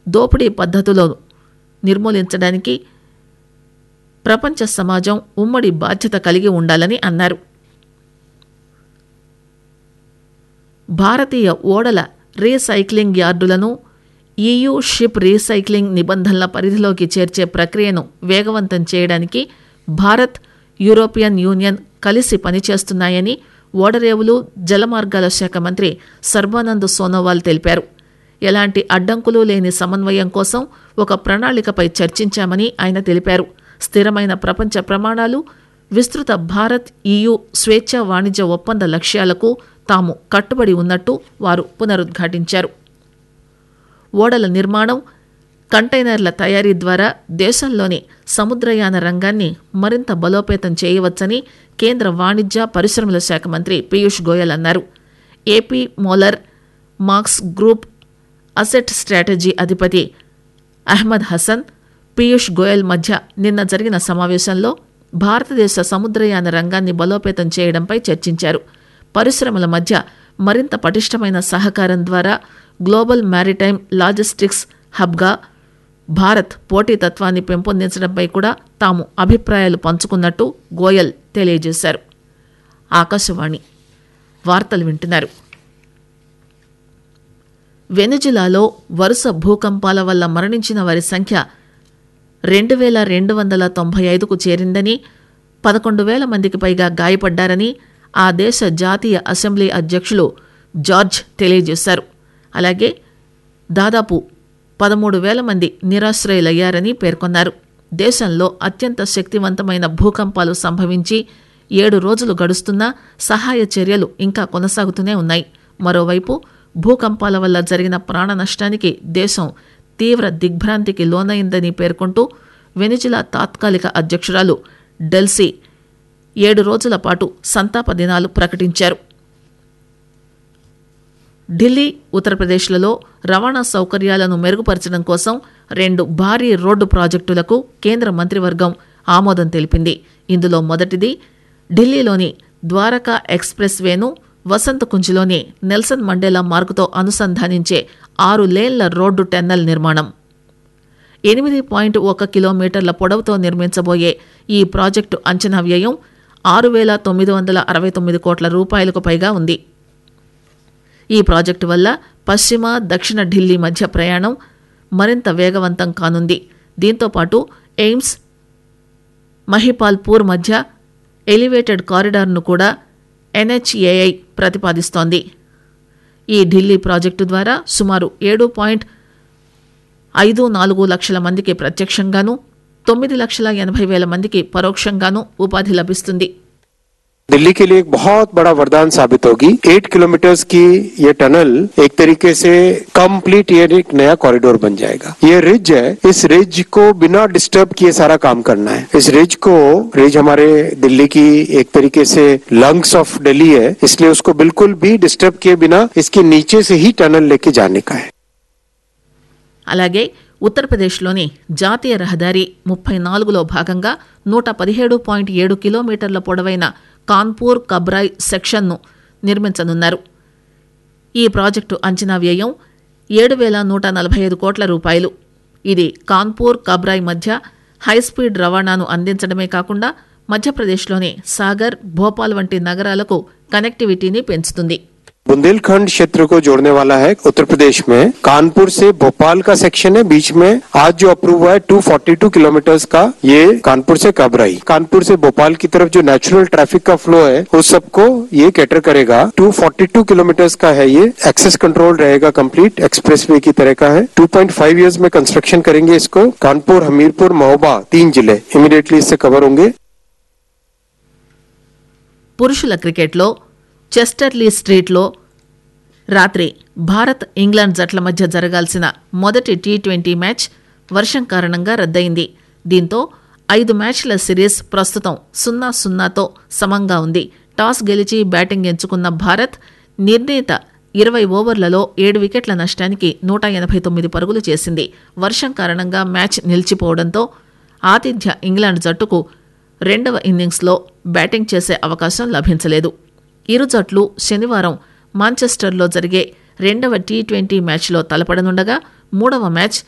దోపిడీ పద్ధతులను నిర్మూలించడానికి ప్రపంచ సమాజం ఉమ్మడి బాధ్యత కలిగి ఉండాలని అన్నారు భారతీయ ఓడల రీసైక్లింగ్ యార్డులను ఈయూ షిప్ రీసైక్లింగ్ నిబంధనల పరిధిలోకి చేర్చే ప్రక్రియను వేగవంతం చేయడానికి భారత్ యూరోపియన్ యూనియన్ కలిసి పనిచేస్తున్నాయని ఓడరేవులు జలమార్గాల శాఖ మంత్రి సర్బానంద్ సోనోవాల్ తెలిపారు ఎలాంటి అడ్డంకులు లేని సమన్వయం కోసం ఒక ప్రణాళికపై చర్చించామని ఆయన తెలిపారు స్థిరమైన ప్రపంచ ప్రమాణాలు విస్తృత భారత్ ఈయూ స్వేచ్ఛ వాణిజ్య ఒప్పంద లక్ష్యాలకు తాము కట్టుబడి ఉన్నట్టు వారు పునరుద్ఘాటించారు ఓడల నిర్మాణం కంటైనర్ల తయారీ ద్వారా దేశంలోని సముద్రయాన రంగాన్ని మరింత బలోపేతం చేయవచ్చని కేంద్ర వాణిజ్య పరిశ్రమల శాఖ మంత్రి పీయూష్ గోయల్ అన్నారు AP Moller Maersk group asset strategy అధిపతి అహ్మద్ హసన్ పీయూష్ గోయల్ మధ్య నిన్న జరిగిన సమావేశంలో భారతదేశ సముద్రయాన రంగాన్ని బలోపేతం చేయడంపై చర్చించారు పరిశ్రమల మధ్య మరింత పటిష్టమైన సహకారం ద్వారా గ్లోబల్ మ్యారిటైమ్ లాజిస్టిక్స్ హబ్గా భారత్ పోటీతత్వాన్ని పెంపొందించడంపై కూడా తాము అభిప్రాయాలు పంచుకున్నట్టు గోయల్ తెలియజేశారు ఆకాశవాణి వార్తలు వింటున్నారు వెనుజులాలో వరుస భూకంపాల వల్ల మరణించిన వారి సంఖ్య రెండు వేల రెండు వందల తొంభై ఐదుకు చేరిందని పదకొండు వేల మందికి పైగా గాయపడ్డారని ఆ దేశ జాతీయ అసెంబ్లీ అధ్యక్షులు జార్జ్ తెలియజేశారు అలాగే దాదాపు పదమూడు వేల మంది నిరాశ్రయులయ్యారని పేర్కొన్నారు దేశంలో అత్యంత శక్తివంతమైన భూకంపాలు సంభవించి ఏడు రోజులు గడుస్తున్నా సహాయ చర్యలు ఇంకా కొనసాగుతూనే ఉన్నాయి మరోవైపు భూకంపాల వల్ల జరిగిన ప్రాణ నష్టానికి దేశం తీవ్ర దిగ్భ్రాంతికి లోనైందని పేర్కొంటూ వెనిజులా తాత్కాలిక అధ్యక్షురాలు డెల్సీ ఏడు రోజుల పాటు సంతాప దినాలు ప్రకటించారు ఢిల్లీ ఉత్తరప్రదేశ్లలో రవాణా సౌకర్యాలను మెరుగుపరచడం కోసం రెండు భారీ రోడ్డు ప్రాజెక్టులకు కేంద్ర మంత్రివర్గం ఆమోదం తెలిపింది ఇందులో మొదటిది ఢిల్లీలోని ద్వారకా ఎక్స్ప్రెస్ వేను వసంత కుంజ్లోని నెల్సన్ మండేలా మార్గుతో అనుసంధానించే ఆరు లేన్ల రోడ్డు టెన్నెల్ నిర్మాణం ఎనిమిది పాయింట్ ఒక కిలోమీటర్ల పొడవుతో నిర్మించబోయే ఈ ప్రాజెక్టు అంచనా వ్యయం ఆరు వేల తొమ్మిది వందల అరవై తొమ్మిది కోట్ల రూపాయలకు పైగా ఉంది ఈ ప్రాజెక్టు వల్ల పశ్చిమ దక్షిణ ఢిల్లీ మధ్య ప్రయాణం మరింత వేగవంతం కానుంది దీంతోపాటు ఎయిమ్స్ మహిపాల్పూర్ మధ్య ఎలివేటెడ్ కారిడార్ను కూడా ఎన్హెచ్ఏఐ ప్రతిపాదిస్తోంది ఈ ఢిల్లీ ప్రాజెక్టు ద్వారా సుమారు ఏడు పాయింట్ ఐదు నాలుగు లక్షల మందికి ప్రత్యక్షంగాను తొమ్మిది లక్షల ఎనభై వేల మందికి పరోక్షంగాను ఉపాధి లభిస్తుంది दिल्ली के लिए एक बहुत बड़ा वरदान साबित होगी एट किलोमीटर की ये टनल एक तरीके से कंप्लीट ये एक नया कॉरिडोर बन जाएगा ये रिज है इस रिज को बिना डिस्टर्ब किए सारा काम करना है इस रिज को रिज हमारे दिल्ली की एक तरीके से लंग्स ऑफ दिल्ली है इसलिए उसको बिल्कुल भी डिस्टर्ब किए बिना इसके नीचे से ही टनल लेके जाने का है అలాగే ఉత్తరప్రదేశ్లోని జాతీయ రహదారి ముప్పై నాలుగులో భాగంగా నూట పదిహేడు పాయింట్ ఏడు కిలోమీటర్ల పొడవైన కాన్పూర్ కబ్రాయ్ సెక్షన్ను నిర్మించనున్నారు ఈ ప్రాజెక్టు అంచనా వ్యయం ఏడు వేల నూట నలభై ఐదు కోట్ల రూపాయలు ఇది కాన్పూర్ కబ్రాయ్ మధ్య హైస్పీడ్ రవాణాను అందించడమే కాకుండా మధ్యప్రదేశ్లోని సాగర్ భోపాల్ వంటి నగరాలకు కనెక్టివిటీని పెంచుతుంది बुंदेलखंड क्षेत्र को जोड़ने वाला है उत्तर प्रदेश में कानपुर से भोपाल का सेक्शन है बीच में आज जो अप्रूव हुआ है 242 किलोमीटर का ये कानपुर से कबराई कानपुर से भोपाल की तरफ जो नेचुरल ट्रैफिक का फ्लो है उस सबको ये कैटर करेगा 242 किलोमीटर का है ये एक्सेस कंट्रोल रहेगा कंप्लीट एक्सप्रेस वे की तरह का है 2.5 इयर्स में कंस्ट्रक्शन करेंगे इसको कानपुर हमीरपुर महोबा तीन जिले इमीडिएटली इससे कवर होंगे పురుషుల క్రికెట్లో చెస్టర్లీ స్ట్రీట్లో రాత్రి భారత్ ఇంగ్లాండ్ జట్ల మధ్య జరగాల్సిన మొదటి టీ ట్వంటీ మ్యాచ్ వర్షం కారణంగా రద్దయింది దీంతో ఐదు మ్యాచ్ల సిరీస్ ప్రస్తుతం సున్నా సున్నాతో సమంగా ఉంది టాస్ గెలిచి బ్యాటింగ్ ఎంచుకున్న భారత్ నిర్ణీత ఇరవై ఓవర్లలో ఏడు వికెట్ల నష్టానికి నూట ఎనభై తొమ్మిది పరుగులు చేసింది వర్షం కారణంగా మ్యాచ్ నిలిచిపోవడంతో ఆతిథ్య ఇంగ్లాండ్ జట్టుకు రెండవ ఇన్నింగ్స్లో బ్యాటింగ్ చేసే అవకాశం లభించలేదు ఇరు జట్లు శనివారం మాంచెస్టర్లో జరిగే రెండవ టీ ట్వంటీ మ్యాచ్లో తలపడనుండగా మూడవ మ్యాచ్